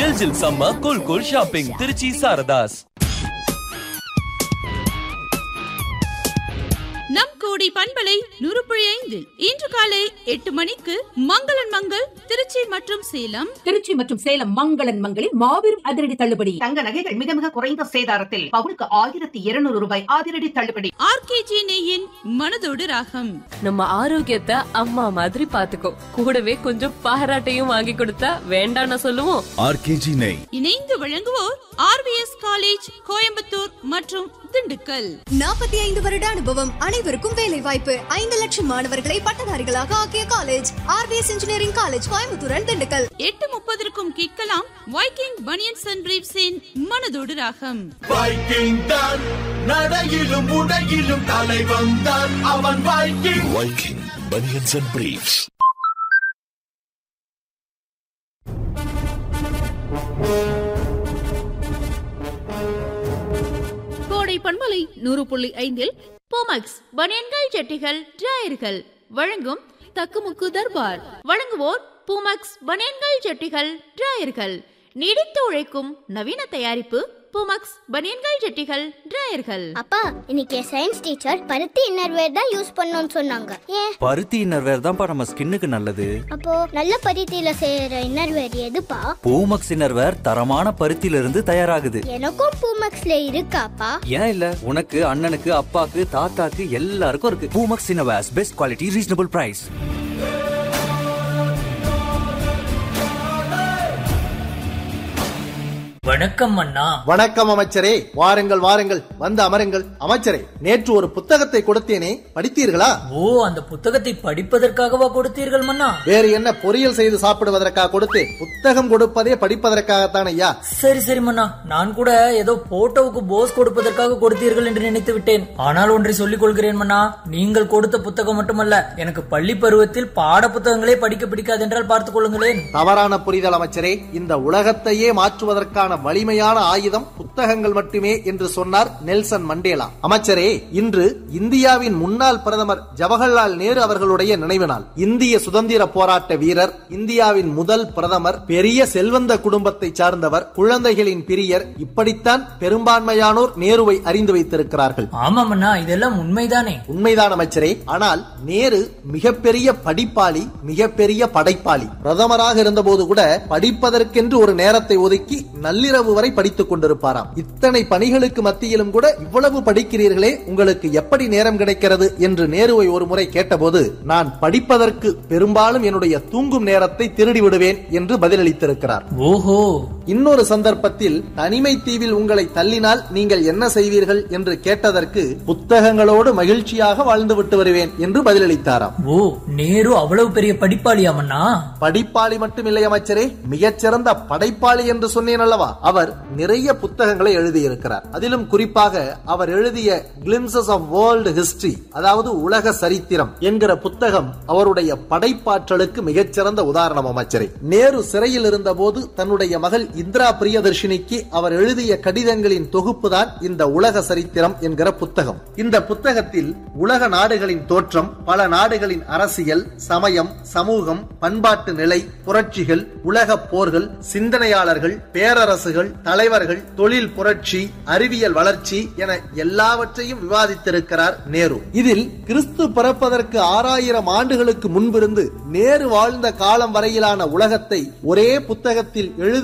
ஜில் ஜில் சம்ம cool cool shopping Tiruchi Saradhas நம் கோடி பண்பலை நூறு புள்ளி ஐந்தில் இன்று காலை எட்டு மணிக்கு மங்களன் மங்கள் திருச்சி மற்றும் சேலம் திருச்சி மற்றும் சேலம் மங்களன் மங்களில் மாபெரும் அதிரடி தள்ளுபடி தங்க நகைகள் மிக மிக குறைந்த சேதாரத்தில் பவுனுக்கு ஆயிரத்தி இருநூறு ரூபாய் அதிரடி தள்ளுபடி ஆர்கேஜி நெய்யின் மனதோடு ராகம் நம்ம ஆரோக்கியத்தை அம்மா மாதிரி பாத்துக்கோ கூடவே கொஞ்சம் பாராட்டையும் வாங்கி கொடுத்தா வேண்டாம்னு சொல்லுவோம் ஆர்கேஜி நெய் இணைந்து வழங்குவோர் ஆர்விஎஸ் காலேஜ் கோயம்புத்தூர் மற்றும் திண்டுக்கல் நாற்பத்தி ஐந்து வருட அனுபவம் அனைவருக்கும் வேலை வாய்ப்பு ஐந்து லட்சம் மாணவர்களை பட்டதாரிகளாக ஆக்கிய college RVS engineering college Coimbatore and Dindigul எட்டு முப்பதற்கும் கேட்கலாம் வைக்கிங் பனியன்ஸ் அண்ட் பிரீப்ஸின் மனதோடு ராகம் வைக்கிங் தான் நடையிலும் உடையிலும் தலை வந்தான் அவன் Viking Viking banians and briefs Kodai பண்பலை நூறு புள்ளி ஐந்தில் போமக்ஸ் பனியன்கள் ஜட்டிகள் டிராயர்கள் வழங்கும் தக்குமுக்கு தர்பார் வழங்குவோர் பூமக்ஸ் பனியன்கள் ஜட்டிகள் டிராயர்கள் நீடித்து உழைக்கும் நவீன தயாரிப்பு பூமக்ஸ் பனியன்கள் ஜட்டிகள் டிராயர்கள் அப்பா இன்னைக்கு சயின்ஸ் டீச்சர் பருத்தி இன்னர்வேர் தான் யூஸ் பண்ணணும்னு சொன்னாங்க ஏன் பருத்தி இன்னர்வேர் தான்ப்பா நம்ம ஸ்கின்னுக்கு நல்லது அப்போ நல்ல பருத்தியில செய்யற இன்னர்வேர் எதுப்பா பூமக்ஸ் இன்னர்வேர் தரமான பருத்தியில இருந்து தயாராகுது எனக்கும் பூமக்ஸ்ல இருக்காப்பா ஏன் இல்ல உனக்கு அண்ணனுக்கு அப்பாக்கு தாத்தாக்கு எல்லாருக்கும் இருக்கு Poomex innerwears best quality reasonable price வணக்கம் அண்ணா வணக்கம் அமைச்சரே வாருங்கள் வாருங்கள் வந்து அமருங்கள் அமைச்சரே நேற்று ஒரு புத்தகத்தை கொடுத்தேனே படித்தீர்களா ஓ அந்த புத்தகத்தை படிப்பதற்காகவா கொடுத்தீர்கள் மன்னா வேறு என்ன பொரியல் செய்து சாப்பிடுவதற்காக கொடுத்தேன் புத்தகம் கொடுப்பதே படிப்பதற்காகத்தான் ஐயா சரி சரி மன்னா நான் கூட ஏதோ போட்டோவுக்கு போஸ் கொடுப்பதற்காக கொடுத்தீர்கள் என்று நினைத்து விட்டேன் ஆனால் ஒன்றை சொல்லிக் கொள்கிறேன் மன்னா நீங்கள் கொடுத்த புத்தகம் மட்டுமல்ல எனக்கு பள்ளி பருவத்தில் பாட புத்தகங்களே படிக்க பிடிக்காது என்றால் பார்த்துக் கொள்ளுங்களேன் தவறான புரிதல் அமைச்சரே இந்த உலகத்தையே மாற்றுவதற்கான வலிமையான ஆயுதம் புத்தகங்கள் மட்டுமே என்று சொன்னார் நெல்சன் மண்டேலா அமைச்சரே இன்று இந்தியாவின் முன்னாள் பிரதமர் ஜவஹர்லால் நேரு அவர்களுடைய நினைவு நாள் இந்திய சுதந்திர போராட்ட வீரர் இந்தியாவின் முதல் பிரதமர் பெரிய செல்வந்த குடும்பத்தை சார்ந்தவர் குழந்தைகளின் பிரியர் இப்படித்தான் பெரும்பான்மையானோர் நேருவை அறிந்து வைத்திருக்கிறார்கள் ஆமாம் அண்ணா இதெல்லாம் உண்மைதானே உண்மைதான் அமைச்சரே ஆனால் நேரு மிகப்பெரிய படிப்பாளி மிகப்பெரிய படைப்பாளி பிரதமராக இருந்தபோது கூட படிப்பதற்கென்று ஒரு நேரத்தை ஒதுக்கி நள்ளிரவு வரை படித்துக் கொண்டிருப்பாராம் இத்தனை பணிகளுக்கு மத்தியிலும் கூட இவ்வளவு படிக்கிறீர்களே உங்களுக்கு எப்படி நேரம் கிடைக்கிறது என்று நேருவை ஒரு முறை கேட்டபோது நான் படிப்பதற்கு பெரும்பாலும் என்னுடைய தூங்கும் நேரத்தை திருடி விடுவேன் என்று பதிலளித்திருக்கிறார் ஓஹோ இன்னொரு சந்தர்ப்பத்தில் தனிமை தீவில் உங்களை தள்ளினால் நீங்கள் என்ன செய்வீர்கள் என்று கேட்டதற்கு புத்தகங்களோடு மகிழ்ச்சியாக வாழ்ந்து விட்டு வருவேன் என்று பதிலளித்தாராம் ஓ நேரு அவ்வளவு பெரிய படிப்பாளியாமண்ணா படிப்பாளி மட்டுமில்லை அமைச்சரே மிகச்சிறந்த படைப்பாளி என்று சொன்னேன் அல்லவா அவர் நிறைய புத்தகங்களை எழுதியிருக்கிறார் அதிலும் குறிப்பாக அவர் எழுதிய கிளிம்சஸ் ஆஃப் வேர்ல்டு ஹிஸ்டரி அதாவது உலக சரித்திரம் என்கிற புத்தகம் அவருடைய படைப்பாற்றலுக்கு மிகச்சிறந்த உதாரணம் அமைச்சரே நேரு சிறையில் இருந்தபோது தன்னுடைய மகள் இந்திரா பிரியதர்ஷினிக்கு அவர் எழுதிய கடிதங்களின் தொகுப்புதான் இந்த உலக சரித்திரம் என்கிற புத்தகம் இந்த புத்தகத்தில் உலக நாடுகளின் தோற்றம் பல நாடுகளின் அரசியல் சமயம் சமூகம் பண்பாட்டு நிலை புரட்சிகள் உலக போர்கள் சிந்தனையாளர்கள் பேரரசுகள் தலைவர்கள் தொழில் புரட்சி அறிவியல் வளர்ச்சி என எல்லாவற்றையும் விவாதித்திருக்கிறார் நேரு இதில் கிறிஸ்து பிறப்பதற்கு ஆறாயிரம் ஆண்டுகளுக்கு முன்பிருந்து நேரு வாழ்ந்த காலம் வரையிலான உலகத்தை ஒரே புத்தகத்தில் எழுதி